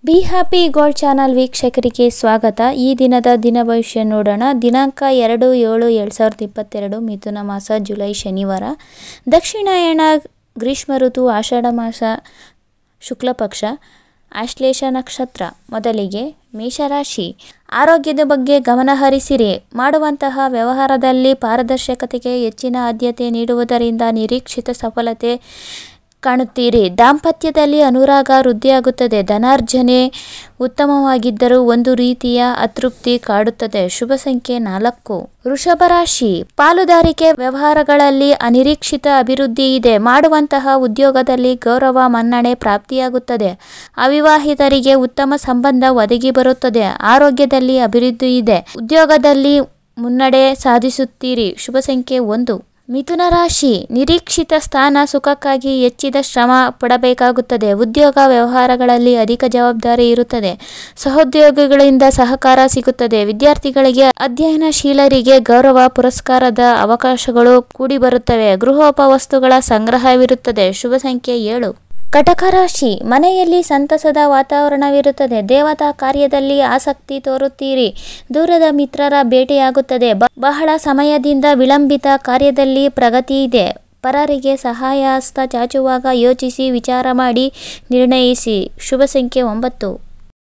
be happy gold channel ವೀಕ್ಷಕರಿಗೆ ಸ್ವಾಗತ ಈ ದಿನದ ದಿನ ಭವಿಷ್ಯ ನೋಡೋಣ ದಿನಾಂಕ ಎರಡು ಏಳು ಎರಡು ಸಾವಿರದ ಇಪ್ಪತ್ತೆರಡು ಮಿಥುನ ಮಾಸ ಜುಲೈ ಶನಿವಾರ ದಕ್ಷಿಣಾಯಣ ಗ್ರೀಷ್ಮ ಋತು ಆಷಾಢ ಮಾಸ ಶುಕ್ಲ ಪಕ್ಷ ಆಶ್ಲೇಷ ನಕ್ಷತ್ರ ಮೊದಲಿಗೆ ಮೇಷರಾಶಿ ಆರೋಗ್ಯದ ಬಗ್ಗೆ ಗಮನ ಹರಿಸಿರಿ ಮಾಡುವಂತಹ ವ್ಯವಹಾರದಲ್ಲಿ ಪಾರದರ್ಶಕತೆಗೆ ಹೆಚ್ಚಿನ ಆದ್ಯತೆ ನೀಡುವುದರಿಂದ ನಿರೀಕ್ಷಿತ ಸಫಲತೆ ಕಾಣುತ್ತೀರಿ ದಾಂಪತ್ಯದಲ್ಲಿ ಅನುರಾಗ ವೃದ್ಧಿಯಾಗುತ್ತದೆ ಧನಾರ್ಜನೆ ಉತ್ತಮವಾಗಿದ್ದರೂ ಒಂದು ರೀತಿಯ ಅತೃಪ್ತಿ ಕಾಡುತ್ತದೆ ಶುಭ ಸಂಖ್ಯೆ ನಾಲ್ಕು ವೃಷಭ ರಾಶಿ ಪಾಲುದಾರಿಕೆ ವ್ಯವಹಾರಗಳಲ್ಲಿ ಅನಿರೀಕ್ಷಿತ ಅಭಿವೃದ್ಧಿ ಇದೆ ಮಾಡುವಂತಹ ಉದ್ಯೋಗದಲ್ಲಿ ಗೌರವ ಮನ್ನಣೆ ಪ್ರಾಪ್ತಿಯಾಗುತ್ತದೆ ಅವಿವಾಹಿತರಿಗೆ ಉತ್ತಮ ಸಂಬಂಧ ಒದಗಿ ಬರುತ್ತದೆ ಆರೋಗ್ಯದಲ್ಲಿ ಅಭಿವೃದ್ಧಿ ಇದೆ ಉದ್ಯೋಗದಲ್ಲಿ ಮುನ್ನಡೆ ಸಾಧಿಸುತ್ತೀರಿ ಶುಭ ಸಂಖ್ಯೆ ಒಂದು ಮಿಥುನ ರಾಶಿ ನಿರೀಕ್ಷಿತ ಸ್ಥಾನ ಸುಖಕ್ಕಾಗಿ ಹೆಚ್ಚಿದ ಶ್ರಮ ಪಡಬೇಕಾಗುತ್ತದೆ ಉದ್ಯೋಗ ವ್ಯವಹಾರಗಳಲ್ಲಿ ಅಧಿಕ ಜವಾಬ್ದಾರಿ ಇರುತ್ತದೆ ಸಹೋದ್ಯೋಗಿಗಳಿಂದ ಸಹಕಾರ ಸಿಗುತ್ತದೆ ವಿದ್ಯಾರ್ಥಿಗಳಿಗೆ ಅಧ್ಯಯನಶೀಲರಿಗೆ ಗೌರವ ಪುರಸ್ಕಾರದ ಅವಕಾಶಗಳು ಕೂಡಿಬರುತ್ತವೆ ಗೃಹೋಪವಸ್ತುಗಳ ಸಂಗ್ರಹವಿರುತ್ತದೆ ಶುಭ ಸಂಖ್ಯೆ ಏಳು ಕಟಕ ರಾಶಿ ಮನೆಯಲ್ಲಿ ಸಂತಸದ ವಾತಾವರಣವಿರುತ್ತದೆ ದೇವತಾ ಕಾರ್ಯದಲ್ಲಿ ಆಸಕ್ತಿ ತೋರುತ್ತೀರಿ ದೂರದ ಮಿತ್ರರ ಭೇಟಿಯಾಗುತ್ತದೆ ಬ- ಬಹಳ ಸಮಯದಿಂದ ವಿಳಂಬಿತ ಕಾರ್ಯದಲ್ಲಿ ಪ್ರಗತಿ ಇದೆ ಪರರಿಗೆ ಸಹಾಯ ಹಸ್ತ ಚಾಚುವಾಗ ಯೋಚಿಸಿ ವಿಚಾರ ಮಾಡಿ ನಿರ್ಣಯಿಸಿ ಶುಭ ಸಂಖ್ಯೆ ಒಂಬತ್ತು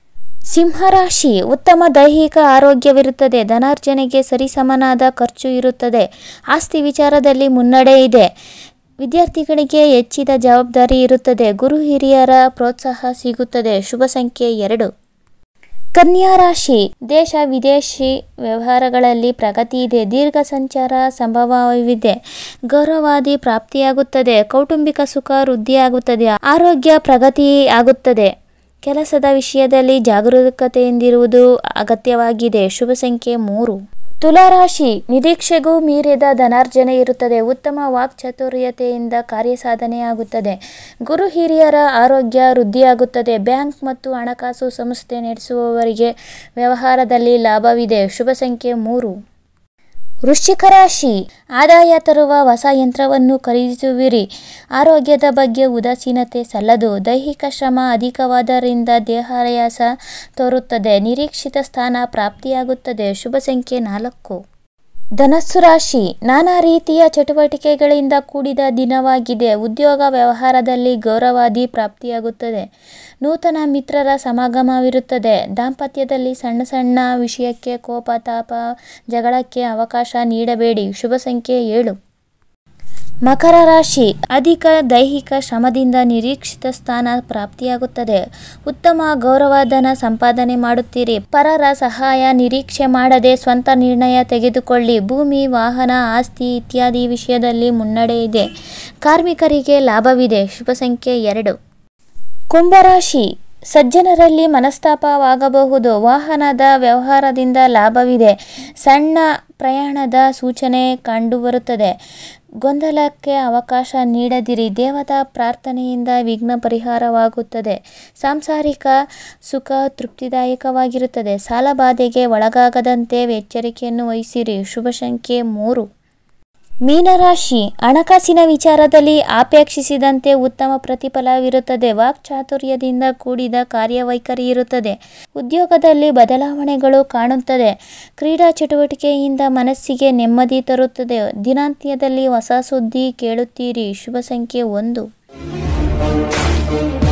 ಸಿಂಹರಾಶಿ ಉತ್ತಮ ದೈಹಿಕ ಆರೋಗ್ಯವಿರುತ್ತದೆ ಧನಾರ್ಜನೆಗೆ ಸರಿಸಮನಾದ ಖರ್ಚು ಇರುತ್ತದೆ ಆಸ್ತಿ ವಿಚಾರದಲ್ಲಿ ಮುನ್ನಡೆ ಇದೆ ವಿದ್ಯಾರ್ಥಿಗಳಿಗೆ ಹೆಚ್ಚಿದ ಜವಾಬ್ದಾರಿ ಇರುತ್ತದೆ ಗುರು ಹಿರಿಯರ ಪ್ರೋತ್ಸಾಹ ಸಿಗುತ್ತದೆ ಶುಭ ಸಂಖ್ಯೆ ಎರಡು ಕನ್ಯಾ ರಾಶಿ ದೇಶ ವಿದೇಶಿ ವ್ಯವಹಾರಗಳಲ್ಲಿ ಪ್ರಗತಿ ಇದೆ ದೀರ್ಘ ಸಂಚಾರ ಸಂಭವವಿದೆ ಗೌರವಾದಿ ಪ್ರಾಪ್ತಿಯಾಗುತ್ತದೆ ಕೌಟುಂಬಿಕ ಸುಖ ವೃದ್ಧಿಯಾಗುತ್ತದೆ ಆರೋಗ್ಯ ಪ್ರಗತಿ ಆಗುತ್ತದೆ ಕೆಲಸದ ವಿಷಯದಲ್ಲಿ ಜಾಗರೂಕತೆಯಿಂದಿರುವುದು ಅಗತ್ಯವಾಗಿದೆ ಶುಭ ಸಂಖ್ಯೆ ಮೂರು ತುಲಾರಾಶಿ ನಿರೀಕ್ಷೆಗೂ ಮೀರಿದ ಧನಾರ್ಜನೆ ಇರುತ್ತದೆ ಉತ್ತಮ ವಾಕ್ಚಾತುರ್ಯತೆಯಿಂದ ಕಾರ್ಯಸಾಧನೆಯಾಗುತ್ತದೆ ಗುರು ಹಿರಿಯರ ಆರೋಗ್ಯ ವೃದ್ಧಿಯಾಗುತ್ತದೆ ಬ್ಯಾಂಕ್ ಮತ್ತು ಹಣಕಾಸು ಸಂಸ್ಥೆ ನಡೆಸುವವರಿಗೆ ವ್ಯವಹಾರದಲ್ಲಿ ಲಾಭವಿದೆ ಶುಭ ಸಂಖ್ಯೆ ಮೂರು ವೃಶ್ಚಿಕ ರಾಶಿ ಆದಾಯ ತರುವ ಹೊಸ ಯಂತ್ರವನ್ನು ಖರೀದಿಸುವಿರಿ ಆರೋಗ್ಯದ ಬಗ್ಗೆ ಉದಾಸೀನತೆ ಸಲ್ಲದು ದೈಹಿಕ ಶ್ರಮ ಅಧಿಕವಾದರಿಂದ ದೇಹಾಯಾಸ ತೋರುತ್ತದೆ ನಿರೀಕ್ಷಿತ ಸ್ಥಾನ ಪ್ರಾಪ್ತಿಯಾಗುತ್ತದೆ ಶುಭ ಸಂಖ್ಯೆ ನಾಲ್ಕು ಧನಸ್ಸು ರಾಶಿ ನಾನಾ ರೀತಿಯ ಚಟುವಟಿಕೆಗಳಿಂದ ಕೂಡಿದ ದಿನವಾಗಿದೆ ಉದ್ಯೋಗ ವ್ಯವಹಾರದಲ್ಲಿ ಗೌರವಾದಿ ಪ್ರಾಪ್ತಿಯಾಗುತ್ತದೆ ನೂತನ ಮಿತ್ರರ ಸಮಾಗಮವಿರುತ್ತದೆ ದಾಂಪತ್ಯದಲ್ಲಿ ಸಣ್ಣ ಸಣ್ಣ ವಿಷಯಕ್ಕೆ ಕೋಪ ತಾಪ ಜಗಳಕ್ಕೆ ಅವಕಾಶ ನೀಡಬೇಡಿ ಶುಭ ಸಂಖ್ಯೆ ಏಳು ಮಕರ ರಾಶಿ ಅಧಿಕ ದೈಹಿಕ ಶ್ರಮದಿಂದ ನಿರೀಕ್ಷಿತ ಸ್ಥಾನ ಪ್ರಾಪ್ತಿಯಾಗುತ್ತದೆ ಉತ್ತಮ ಗೌರವಧನ ಸಂಪಾದನೆ ಮಾಡುತ್ತೀರಿ ಪರರ ಸಹಾಯ ನಿರೀಕ್ಷೆ ಮಾಡದೆ ಸ್ವಂತ ನಿರ್ಣಯ ತೆಗೆದುಕೊಳ್ಳಿ ಭೂಮಿ ವಾಹನ ಆಸ್ತಿ ಇತ್ಯಾದಿ ವಿಷಯದಲ್ಲಿ ಮುನ್ನಡೆ ಇದೆ ಕಾರ್ಮಿಕರಿಗೆ ಲಾಭವಿದೆ ಶುಭ ಸಂಖ್ಯೆ ಎರಡು ಕುಂಭರಾಶಿ ಸಜ್ಜನರಲ್ಲಿ ಮನಸ್ತಾಪವಾಗಬಹುದು ವಾಹನದ ವ್ಯವಹಾರದಿಂದ ಲಾಭವಿದೆ ಸಣ್ಣ ಪ್ರಯಾಣದ ಸೂಚನೆ ಕಂಡುಬರುತ್ತದೆ ಗೊಂದಲಕ್ಕೆ ಅವಕಾಶ ನೀಡದಿರಿ ದೇವತಾ ಪ್ರಾರ್ಥನೆಯಿಂದ ವಿಘ್ನ ಪರಿಹಾರವಾಗುತ್ತದೆ ಸಾಂಸಾರಿಕ ಸುಖ ತೃಪ್ತಿದಾಯಕವಾಗಿರುತ್ತದೆ ಸಾಲಬಾಧೆಗೆ ಒಳಗಾಗದಂತೆ ಎಚ್ಚರಿಕೆಯನ್ನು ವಹಿಸಿರಿ ಶುಭ ಸಂಖ್ಯೆ ಮೂರು ಮೀನರಾಶಿ ಹಣಕಾಸಿನ ವಿಚಾರದಲ್ಲಿ ಅಪೇಕ್ಷಿಸಿದಂತೆ ಉತ್ತಮ ಪ್ರತಿಫಲವಿರುತ್ತದೆ ವಾಕ್ಚಾತುರ್ಯದಿಂದ ಕೂಡಿದ ಕಾರ್ಯವೈಖರಿ ಇರುತ್ತದೆ ಉದ್ಯೋಗದಲ್ಲಿ ಬದಲಾವಣೆಗಳು ಕಾಣುತ್ತದೆ ಕ್ರೀಡಾ ಚಟುವಟಿಕೆಯಿಂದ ಮನಸ್ಸಿಗೆ ನೆಮ್ಮದಿ ತರುತ್ತದೆ ದಿನಾಂತ್ಯದಲ್ಲಿ ಹೊಸ ಸುದ್ದಿ ಕೇಳುತ್ತೀರಿ ಶುಭ ಸಂಖ್ಯೆ ಒಂದು